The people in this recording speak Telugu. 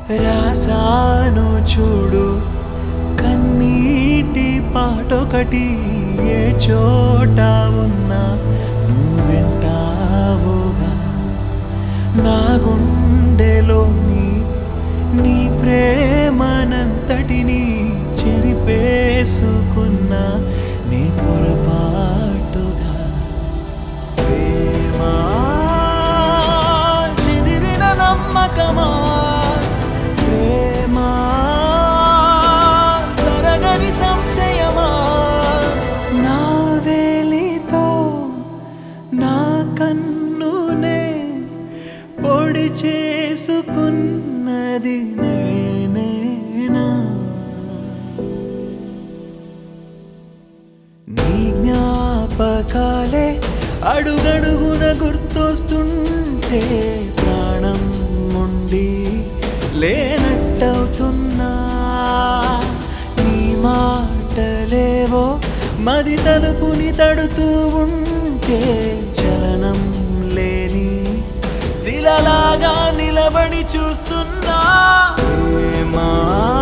రాసాను చూడు కన్నీటి పాటొకటి ఏ చోట ఉన్నా నువ్వు వింటావుగా నా గుండెలోని నీ ప్రేమనంతటిని చెరిపేసుకున్నా నీ పొరపాటుగా ప్రేమా చిదిరిన నమ్మకమా ప్రేమా తరగని సంశయమా నా వేలితో నా కన్నునే పొడి చేసుకున్నది నేనేనా నీ జ్ఞాపకాలే అడుగడుగున గుర్తొస్తుంటే ప్రాణం ఉండి లేనట్టవుతున్నా నీ మాటలేవో మది తలుపుని తడుతూ ఉంటే చలనం లేని శిలలాగా నిలబడి చూస్తున్నా ప్రేమా